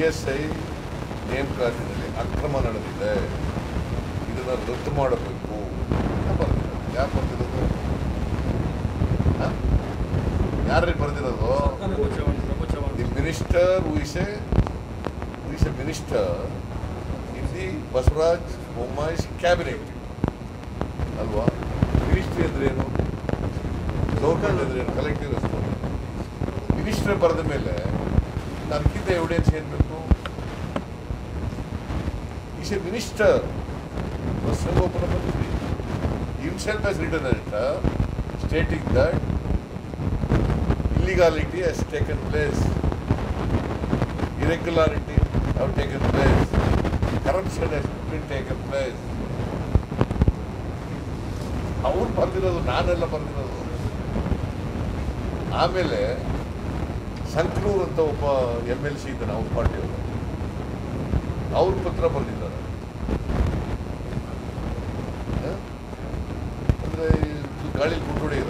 S I ನೇಮಕಾತಿನಲ್ಲಿ ಅಕ್ರಮ ನಡೆದಿದೆ ಇದನ್ನು ರದ್ದು ಮಾಡಬೇಕು ಅಂತ ಬರ್ದಿರೋದು ಯಾರು ಬರ್ದಿರೋದು ಯಾರು ಬರ್ದಿರೋದು Prabhu Chavan Prabhu Chavan the minister who is a who is a minister in the Basavaraj Bommai's cabinet ಅಲ್ವಾ ಮಿನಿಸ್ಟ್ರಿ ಅಂದ್ರೆ ಏನು ಗೌರ್ಮೆಂಟ್ ಅಂದ್ರೆ ಏನು ಕಲೆಕ್ಟಿವ್ ಮಿನಿಸ್ಟ್ರಿ ಬರೆದ ಮೇಲೆ ಅದಕ್ಕಿಂತ ಎವಿಡೆನ್ಸ್ ಏನು ಬೇಕು ಈಸ್ ಎ ಮಿನಿಸ್ಟರ್ ಬಸವೋಪನ ಮಂತ್ರಿ himself has written a letter stating that illegality has taken place, irregularity have taken place, corruption has been taken place. ಅವ್ರು ಬರ್ದಿರೋದು ನಾನೆಲ್ಲ ಬರ್ದಿರೋದು ಆಮೇಲೆ ಸಂಕನೂರ್ ಅಂತ ಒಬ್ಬ ಎಮ್ ಎಲ್ ಸಿ ಇದ್ದಾನೆ ಅವ್ರ ಪಾರ್ಟಿಯವರು ಅವ್ರ ಪತ್ರ ಬರೆದಿದ್ದಾರೆ ಅಂದ್ರೆ ಇದು ಗಾಳಿಲಿ ಗುಂಡೊಡೆ